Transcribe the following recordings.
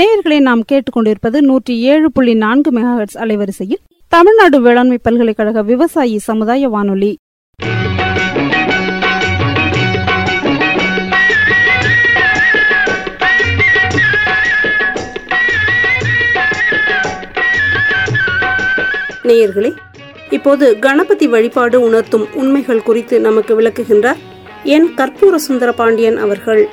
நேயர்களை நாம் கேட்டுக்கொண்டிருப்பது நூற்றி ஏழு புள்ளி நான்கு மெகாஹெட்ஸ் அலைவரிசையில் தமிழ்நாடு வேளாண்மை பல்கலைக்கழக விவசாயி சமுதாய வானொலி நேயர்களே இப்போது கணபதி வழிபாடு உணர்த்தும் உண்மைகள் குறித்து நமக்கு விளக்குகின்றார் என் கற்பூர சுந்தர பாண்டியன் அவர்கள்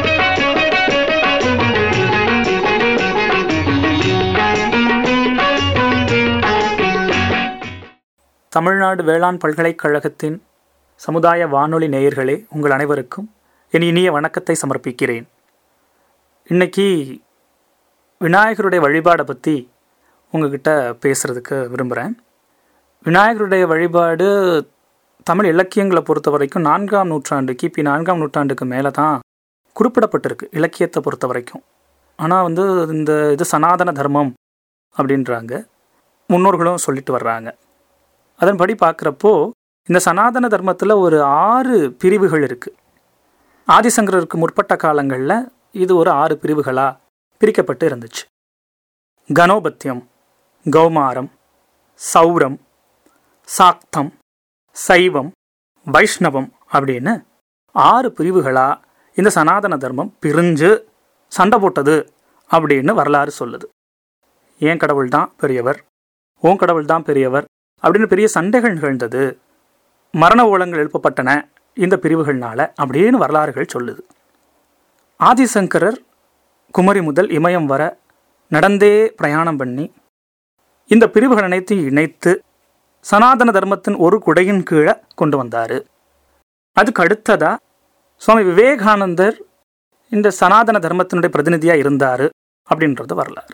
தமிழ்நாடு வேளாண் பல்கலைக்கழகத்தின் சமுதாய வானொலி நேயர்களே உங்கள் அனைவருக்கும் என் இனிய வணக்கத்தை சமர்ப்பிக்கிறேன் இன்னைக்கு விநாயகருடைய வழிபாடை பற்றி உங்ககிட்ட பேசுகிறதுக்கு விரும்புகிறேன் விநாயகருடைய வழிபாடு தமிழ் இலக்கியங்களை பொறுத்த வரைக்கும் நான்காம் நூற்றாண்டு கிபி நான்காம் நூற்றாண்டுக்கு மேலே தான் குறிப்பிடப்பட்டிருக்கு இலக்கியத்தை பொறுத்த வரைக்கும் ஆனால் வந்து இந்த இது சனாதன தர்மம் அப்படின்றாங்க முன்னோர்களும் சொல்லிட்டு வர்றாங்க அதன்படி பார்க்குறப்போ இந்த சனாதன தர்மத்தில் ஒரு ஆறு பிரிவுகள் இருக்குது ஆதிசங்கரருக்கு முற்பட்ட காலங்களில் இது ஒரு ஆறு பிரிவுகளாக பிரிக்கப்பட்டு இருந்துச்சு கனோபத்தியம் கௌமாரம் சௌரம் சாக்தம் சைவம் வைஷ்ணவம் அப்படின்னு ஆறு பிரிவுகளாக இந்த சனாதன தர்மம் பிரிஞ்சு சண்டை போட்டது அப்படின்னு வரலாறு சொல்லுது ஏன் கடவுள் தான் பெரியவர் ஓன் கடவுள் தான் பெரியவர் அப்படின்னு பெரிய சண்டைகள் நிகழ்ந்தது மரண ஓலங்கள் எழுப்பப்பட்டன இந்த பிரிவுகள்னால அப்படின்னு வரலாறுகள் சொல்லுது ஆதிசங்கரர் குமரி முதல் இமயம் வர நடந்தே பிரயாணம் பண்ணி இந்த பிரிவுகள் அனைத்தையும் இணைத்து சனாதன தர்மத்தின் ஒரு குடையின் கீழே கொண்டு வந்தார் அதுக்கு அடுத்ததா சுவாமி விவேகானந்தர் இந்த சனாதன தர்மத்தினுடைய பிரதிநிதியாக இருந்தார் அப்படின்றது வரலாறு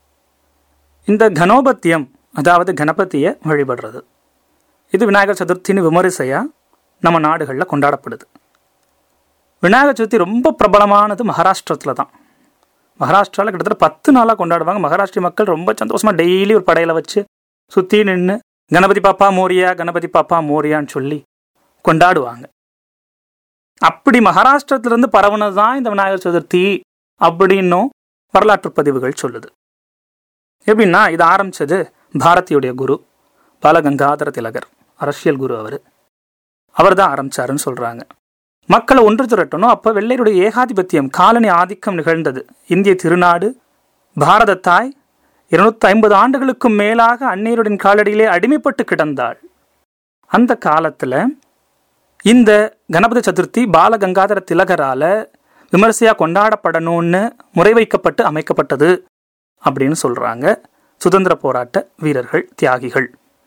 இந்த கனோபத்தியம் அதாவது கணபதியை வழிபடுறது இது விநாயகர் சதுர்த்தின்னு விமரிசையாக நம்ம நாடுகளில் கொண்டாடப்படுது விநாயகர் சதுர்த்தி ரொம்ப பிரபலமானது மகாராஷ்டிரத்தில் தான் மகாராஷ்டிராவில் கிட்டத்தட்ட பத்து நாளாக கொண்டாடுவாங்க மகாராஷ்டிர மக்கள் ரொம்ப சந்தோஷமாக டெய்லி ஒரு படையில வச்சு சுற்றி நின்று கணபதி பாப்பா மோரியா கணபதி பாப்பா மோரியான்னு சொல்லி கொண்டாடுவாங்க அப்படி மகாராஷ்டிரத்திலிருந்து பரவுனது தான் இந்த விநாயகர் சதுர்த்தி அப்படின்னும் வரலாற்று பதிவுகள் சொல்லுது எப்படின்னா இது ஆரம்பிச்சது பாரதியுடைய குரு பாலகங்காதர திலகர் அரசியல் குரு அவர் அவர் தான் ஆரம்பிச்சாருன்னு சொல்றாங்க மக்களை ஒன்று திரட்டணும் அப்போ வெள்ளையருடைய ஏகாதிபத்தியம் காலனி ஆதிக்கம் நிகழ்ந்தது இந்திய திருநாடு பாரத தாய் இருநூத்தி ஐம்பது ஆண்டுகளுக்கும் மேலாக அந்நீருடன் காலடியிலே அடிமைப்பட்டு கிடந்தாள் அந்த காலத்துல இந்த கணபதி சதுர்த்தி பாலகங்காதர திலகரால விமர்சையா கொண்டாடப்படணும்னு முறை வைக்கப்பட்டு அமைக்கப்பட்டது அப்படின்னு சொல்றாங்க சுதந்திர போராட்ட வீரர்கள் தியாகிகள்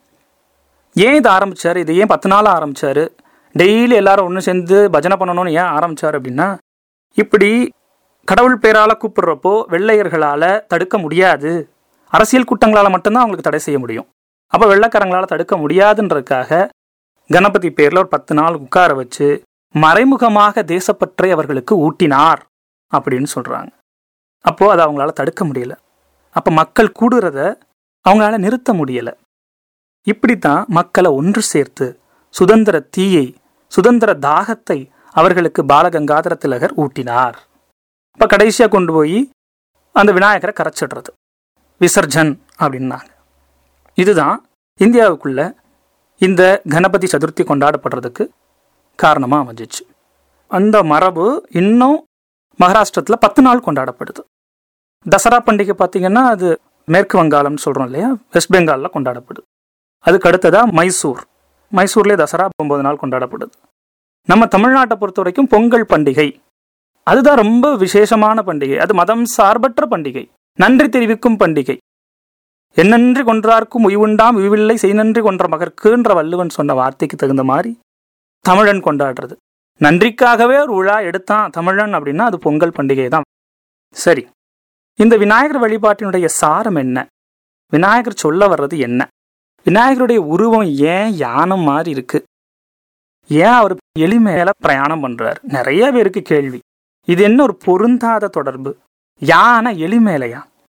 ஏன் இது ஆரம்பிச்சாரு இது ஏன் பத்து நாள் ஆரம்பிச்சாரு டெய்லி எல்லாரும் ஒன்று சேர்ந்து பஜனை பண்ணணும்னு ஏன் ஆரம்பிச்சார் அப்படின்னா இப்படி கடவுள் பேரால கூப்பிடுறப்போ வெள்ளையர்களால தடுக்க முடியாது அரசியல் கூட்டங்களால் மட்டும்தான் அவங்களுக்கு தடை செய்ய முடியும் அப்போ வெள்ளைக்காரங்களால் தடுக்க முடியாதுன்றதுக்காக கணபதி பேரில் ஒரு பத்து நாள் உட்கார வச்சு மறைமுகமாக தேசப்பற்றை அவர்களுக்கு ஊட்டினார் அப்படின்னு சொல்கிறாங்க அப்போது அதை அவங்களால தடுக்க முடியல அப்போ மக்கள் கூடுறத அவங்களால நிறுத்த முடியலை இப்படித்தான் மக்களை ஒன்று சேர்த்து சுதந்திர தீயை சுதந்திர தாகத்தை அவர்களுக்கு பாலகங்காதர திலகர் ஊட்டினார் இப்போ கடைசியாக கொண்டு போய் அந்த விநாயகரை கரைச்சிடுறது விசர்ஜன் அப்படின்னாங்க இதுதான் இந்தியாவுக்குள்ள இந்த கணபதி சதுர்த்தி கொண்டாடப்படுறதுக்கு காரணமாக அமைஞ்சிச்சு அந்த மரபு இன்னும் மகாராஷ்டிரத்தில் பத்து நாள் கொண்டாடப்படுது தசரா பண்டிகை பார்த்தீங்கன்னா அது மேற்கு வங்காளம்னு சொல்கிறோம் இல்லையா வெஸ்ட் பெங்காலில் கொண்டாடப்படுது அதுக்கு அடுத்ததாக மைசூர் மைசூர்லேயே தசரா ஒன்பது நாள் கொண்டாடப்படுது நம்ம தமிழ்நாட்டை பொறுத்த வரைக்கும் பொங்கல் பண்டிகை அதுதான் ரொம்ப விசேஷமான பண்டிகை அது மதம் சார்பற்ற பண்டிகை நன்றி தெரிவிக்கும் பண்டிகை என்னன்றி கொன்றார்க்கும் உய்வுண்டாம் உய்வில்லை செய்நன்றி கொன்ற மகர்க்குன்ற வள்ளுவன் சொன்ன வார்த்தைக்கு தகுந்த மாதிரி தமிழன் கொண்டாடுறது நன்றிக்காகவே ஒரு விழா எடுத்தான் தமிழன் அப்படின்னா அது பொங்கல் பண்டிகை தான் சரி இந்த விநாயகர் வழிபாட்டினுடைய சாரம் என்ன விநாயகர் சொல்ல வர்றது என்ன விநாயகருடைய உருவம் ஏன் யானை மாதிரி இருக்கு ஏன் அவர் எளிமையில பிரயாணம் பண்றாரு நிறைய பேருக்கு கேள்வி இது என்ன ஒரு பொருந்தாத தொடர்பு யானை எளிமேலையா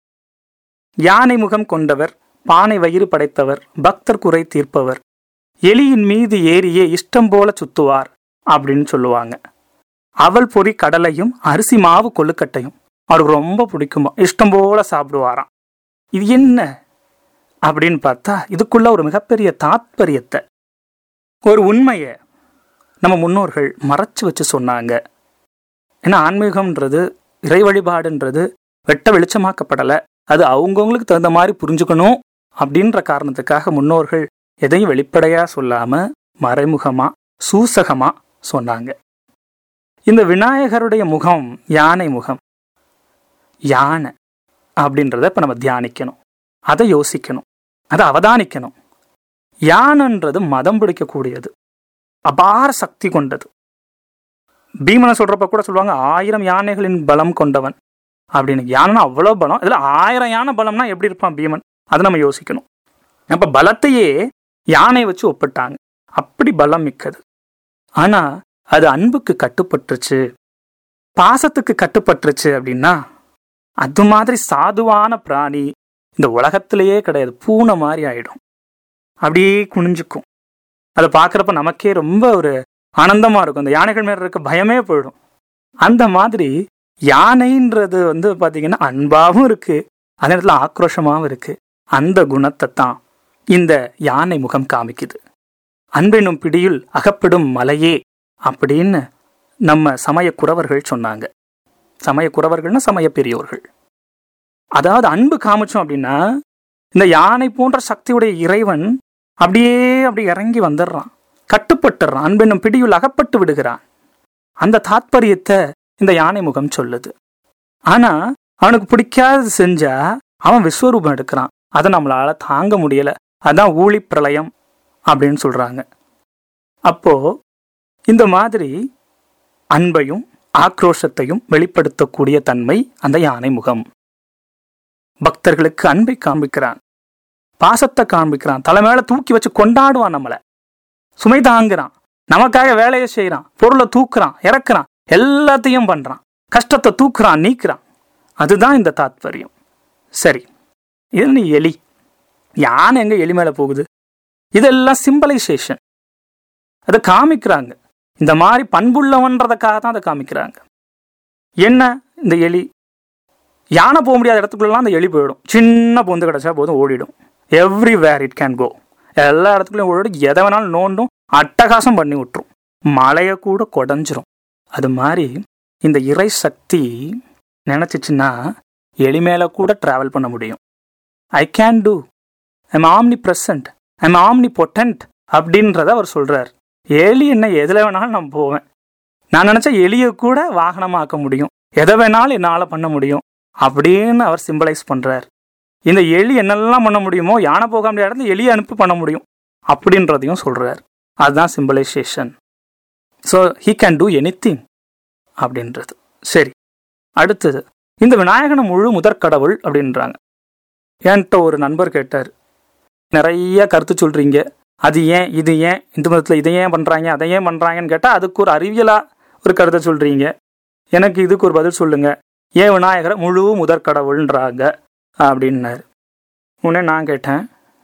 யானை முகம் கொண்டவர் பானை வயிறு படைத்தவர் பக்தர் குறை தீர்ப்பவர் எலியின் மீது ஏறியே இஷ்டம் போல சுத்துவார் அப்படின்னு சொல்லுவாங்க அவல் பொறி கடலையும் அரிசி மாவு கொழுக்கட்டையும் அவருக்கு ரொம்ப பிடிக்குமா இஷ்டம் போல சாப்பிடுவாராம் இது என்ன அப்படின்னு பார்த்தா இதுக்குள்ள ஒரு மிகப்பெரிய தாத்பரியத்தை ஒரு உண்மையை நம்ம முன்னோர்கள் மறைச்சு வச்சு சொன்னாங்க ஏன்னா ஆன்மீகம்ன்றது இறை வழிபாடுன்றது வெட்ட வெளிச்சமாக்கப்படலை அது அவங்கவுங்களுக்கு தகுந்த மாதிரி புரிஞ்சுக்கணும் அப்படின்ற காரணத்துக்காக முன்னோர்கள் எதையும் வெளிப்படையா சொல்லாம மறைமுகமா சூசகமா சொன்னாங்க இந்த விநாயகருடைய முகம் யானை முகம் யானை அப்படின்றத இப்ப நம்ம தியானிக்கணும் அதை யோசிக்கணும் அதை அவதானிக்கணும் யானைன்றது மதம் பிடிக்கக்கூடியது அபார சக்தி கொண்டது பீமனை சொல்றப்ப கூட சொல்லுவாங்க ஆயிரம் யானைகளின் பலம் கொண்டவன் அப்படின்னு யானைனா அவ்வளோ பலம் இதுல ஆயிரம் யானை பலம்னா எப்படி இருப்பான் பீமன் அதை நம்ம யோசிக்கணும் அப்ப பலத்தையே யானை வச்சு ஒப்பிட்டாங்க அப்படி பலம் மிக்கது ஆனா அது அன்புக்கு கட்டுப்பட்டுருச்சு பாசத்துக்கு கட்டுப்பட்டுருச்சு அப்படின்னா அது மாதிரி சாதுவான பிராணி இந்த உலகத்திலேயே கிடையாது பூனை மாதிரி ஆயிடும் அப்படியே குனிஞ்சுக்கும் அதை பார்க்குறப்ப நமக்கே ரொம்ப ஒரு ஆனந்தமா இருக்கும் அந்த யானைகள் மேல இருக்க பயமே போயிடும் அந்த மாதிரி யானைன்றது வந்து பாத்தீங்கன்னா அன்பாவும் இருக்கு அதே நேரத்தில் ஆக்ரோஷமாவும் இருக்கு அந்த குணத்தை தான் இந்த யானை முகம் காமிக்குது அன்பெனும் பிடியில் அகப்படும் மலையே அப்படின்னு நம்ம சமய குறவர்கள் சொன்னாங்க சமய குறவர்கள்னா சமய பெரியோர்கள் அதாவது அன்பு காமிச்சோம் அப்படின்னா இந்த யானை போன்ற சக்தியுடைய இறைவன் அப்படியே அப்படி இறங்கி வந்துடுறான் கட்டுப்பட்டுறான் அன்பெனும் பிடியுள் அகப்பட்டு விடுகிறான் அந்த தாத்பரியத்தை இந்த யானை முகம் சொல்லுது ஆனா அவனுக்கு பிடிக்காதது செஞ்சா அவன் விஸ்வரூபம் எடுக்கிறான் அதை நம்மளால தாங்க முடியல அதான் ஊழி பிரளயம் அப்படின்னு சொல்றாங்க அப்போ இந்த மாதிரி அன்பையும் ஆக்ரோஷத்தையும் வெளிப்படுத்தக்கூடிய தன்மை அந்த யானை முகம் பக்தர்களுக்கு அன்பை காண்பிக்கிறான் பாசத்தை காண்பிக்கிறான் தலை மேல தூக்கி வச்சு கொண்டாடுவான் நம்மளை சுமை தாங்குறான் நமக்காக வேலையை செய்யறான் பொருளை தூக்குறான் இறக்குறான் எல்லாத்தையும் பண்றான் கஷ்டத்தை தூக்குறான் நீக்குறான் அதுதான் இந்த தாத்பரியம் சரி இது நீ எலி யானை எங்க எலி மேல போகுது இதெல்லாம் சிம்பலைசேஷன் அதை காமிக்கிறாங்க இந்த மாதிரி பண்புள்ளவன்றதுக்காக தான் அதை காமிக்கிறாங்க என்ன இந்த எலி யானை போக முடியாத இடத்துக்குள்ளலாம் அந்த எலி போயிடும் சின்ன பொந்து கிடச்சா போதும் ஓடிடும் எவ்ரிவேர் இட் கேன் கோ எல்லா இடத்துக்குள்ளயும் ஓடிடும் எதை வேணாலும் நோண்டும் அட்டகாசம் பண்ணி விட்டுரும் மலையை கூட குடஞ்சிரும் அது மாதிரி இந்த இறை சக்தி நினச்சிச்சுன்னா எலி மேலே கூட ட்ராவல் பண்ண முடியும் I can do I'm omnipresent I'm omnipotent அப்படின்றத அவர் சொல்றார் எலி என்ன எதில் வேணாலும் நான் போவேன் நான் நினச்ச எலியை கூட வாகனமாக்க முடியும் எதை வேணாலும் என்னால் பண்ண முடியும் அப்படின்னு அவர் சிம்பலைஸ் பண்றார் இந்த எலி என்னெல்லாம் பண்ண முடியுமோ யானை போக முடியாத இடத்துல எலியை அனுப்பி பண்ண முடியும் அப்படின்றதையும் சொல்றார் அதுதான் symbolisation so he can do anything அப்படின்றது சரி அடுத்தது இந்த விநாயகனை முழு முதற்கடவுள் அப்படின்றாங்க என்கிட்ட ஒரு நண்பர் கேட்டார் நிறைய கருத்து சொல்றீங்க அது ஏன் இது ஏன் இந்து மதத்தில் இதை ஏன் பண்ணுறாங்க அதை ஏன் பண்ணுறாங்கன்னு கேட்டால் அதுக்கு ஒரு அறிவியலாக ஒரு கருத்தை சொல்கிறீங்க எனக்கு இதுக்கு ஒரு பதில் சொல்லுங்க ஏன் விநாயகரை முழு முதற்கடவுள்ன்றாங்க அப்படின்னாரு உடனே நான் கேட்டேன்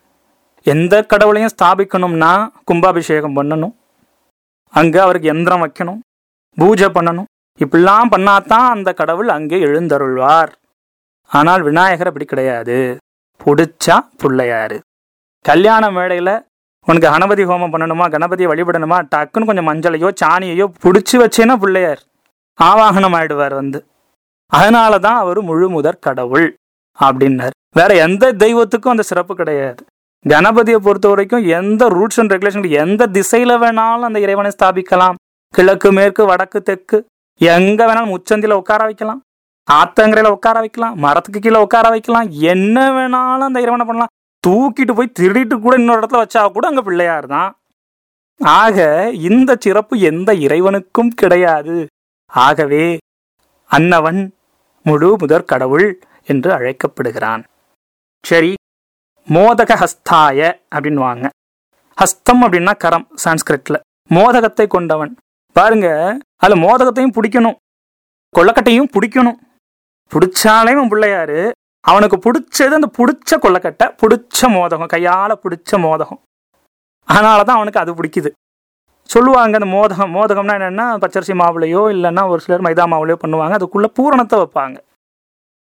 எந்த கடவுளையும் ஸ்தாபிக்கணும்னா கும்பாபிஷேகம் பண்ணணும் அங்கே அவருக்கு எந்திரம் வைக்கணும் பூஜை பண்ணணும் இப்படிலாம் பண்ணாதான் அந்த கடவுள் அங்கே எழுந்தருள்வார் ஆனால் விநாயகர் அப்படி கிடையாது புடிச்சா பிள்ளையாரு கல்யாண மேடையில் உனக்கு கணபதி ஹோமம் பண்ணணுமா கணபதியை வழிபடணுமா டக்குன்னு கொஞ்சம் மஞ்சளையோ சாணியையோ பிடிச்சி வச்சேன்னா பிள்ளையார் ஆவாகனம் ஆயிடுவார் வந்து அதனால தான் அவர் முழு முதற் கடவுள் அப்படின்னார் வேற எந்த தெய்வத்துக்கும் அந்த சிறப்பு கிடையாது கணபதியை பொறுத்த வரைக்கும் எந்த ரூல்ஸ் அண்ட் ரெகுலேஷன் எந்த திசையில வேணாலும் அந்த இறைவனை ஸ்தாபிக்கலாம் கிழக்கு மேற்கு வடக்கு தெற்கு எங்க வேணாலும் உச்சந்தில உட்கார வைக்கலாம் ஆத்தங்கரையில உட்கார வைக்கலாம் மரத்துக்கு கீழே உட்கார வைக்கலாம் என்ன வேணாலும் அந்த இறைவனை பண்ணலாம் தூக்கிட்டு போய் திருடிட்டு கூட இன்னொரு இடத்துல வச்சா கூட அங்க பிள்ளையார் தான் ஆக இந்த சிறப்பு எந்த இறைவனுக்கும் கிடையாது ஆகவே அன்னவன் முழு முதற் கடவுள் என்று அழைக்கப்படுகிறான் சரி மோதக ஹஸ்தாய அப்படின்வாங்க ஹஸ்தம் அப்படின்னா கரம் சான்ஸ்கிரிட்ல மோதகத்தை கொண்டவன் பாருங்க அதுல மோதகத்தையும் பிடிக்கணும் கொள்ளக்கட்டையும் பிடிக்கணும் பிடிச்சாலே அவன் பிள்ளையாரு அவனுக்கு பிடிச்சது அந்த பிடிச்ச கொள்ளக்கட்டை பிடிச்ச மோதகம் கையால பிடிச்ச மோதகம் அதனால தான் அவனுக்கு அது பிடிக்குது சொல்லுவாங்க அந்த மோதகம் மோதகம்னா என்னென்னா பச்சரிசி மாவுலையோ இல்லைன்னா ஒரு சிலர் மைதா மாவுலையோ பண்ணுவாங்க அதுக்குள்ள பூரணத்தை வைப்பாங்க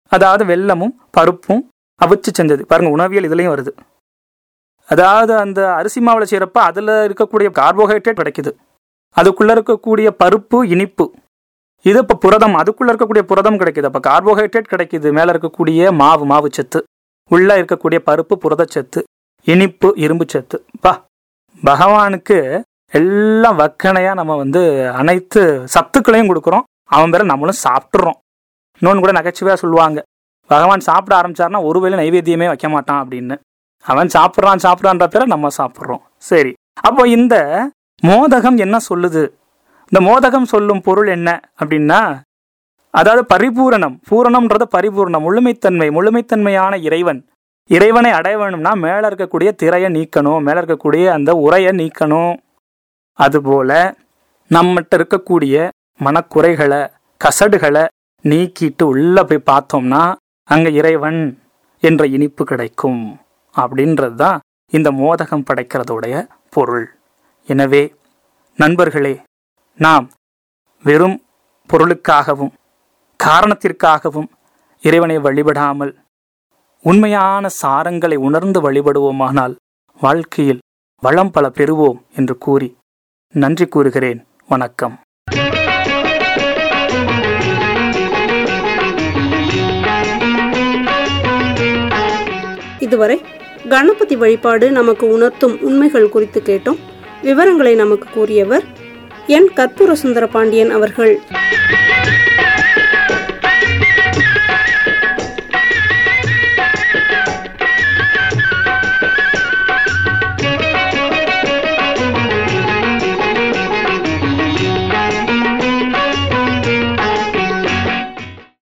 அதாவது வெல்லமும் பருப்பும் அவிச்சு செஞ்சது பாருங்க உணவியல் இதுலயும் வருது அதாவது அந்த அரிசி மாவுல செய்யறப்ப அதுல இருக்கக்கூடிய கார்போஹைட்ரேட் கிடைக்குது அதுக்குள்ள இருக்கக்கூடிய பருப்பு இனிப்பு இது இப்போ புரதம் அதுக்குள்ள இருக்கக்கூடிய புரதம் கிடைக்குது அப்போ கார்போஹைட்ரேட் கிடைக்குது மேலே இருக்கக்கூடிய மாவு மாவு சத்து உள்ள இருக்கக்கூடிய பருப்பு புரதச்சத்து இனிப்பு இரும்பு சத்து பா பகவானுக்கு எல்லாம் வக்கணையா நம்ம வந்து அனைத்து சத்துக்களையும் கொடுக்குறோம் அவன் பேரை நம்மளும் சாப்பிட்றோம் இன்னொன்று கூட நகைச்சுவையாக சொல்லுவாங்க பகவான் சாப்பிட ஆரம்பிச்சாருன்னா ஒருவேளை நைவேத்தியமே வைக்க மாட்டான் அப்படின்னு அவன் சாப்பிட்றான் சாப்பிட்றான்ற பேரை நம்ம சாப்பிட்றோம் சரி அப்போ இந்த மோதகம் என்ன சொல்லுது இந்த மோதகம் சொல்லும் பொருள் என்ன அப்படின்னா அதாவது பரிபூரணம் பூரணம்ன்றது பரிபூரணம் முழுமைத்தன்மை முழுமைத்தன்மையான இறைவன் இறைவனை அடைய வேணும்னா மேல இருக்கக்கூடிய திரையை நீக்கணும் மேல இருக்கக்கூடிய அந்த உரையை நீக்கணும் அதுபோல நம்மகிட்ட இருக்கக்கூடிய மனக்குறைகளை கசடுகளை நீக்கிட்டு உள்ள போய் பார்த்தோம்னா அங்க இறைவன் என்ற இனிப்பு கிடைக்கும் அப்படின்றது தான் இந்த மோதகம் படைக்கிறதுடைய பொருள் எனவே நண்பர்களே நாம் வெறும் பொருளுக்காகவும் காரணத்திற்காகவும் இறைவனை வழிபடாமல் உண்மையான சாரங்களை உணர்ந்து வழிபடுவோமானால் வாழ்க்கையில் வளம் பல பெறுவோம் என்று கூறி நன்றி கூறுகிறேன் வணக்கம் இதுவரை கணபதி வழிபாடு நமக்கு உணர்த்தும் உண்மைகள் குறித்து கேட்டோம் விவரங்களை நமக்கு கூறியவர் என் கற்பூர சுந்தர பாண்டியன் அவர்கள்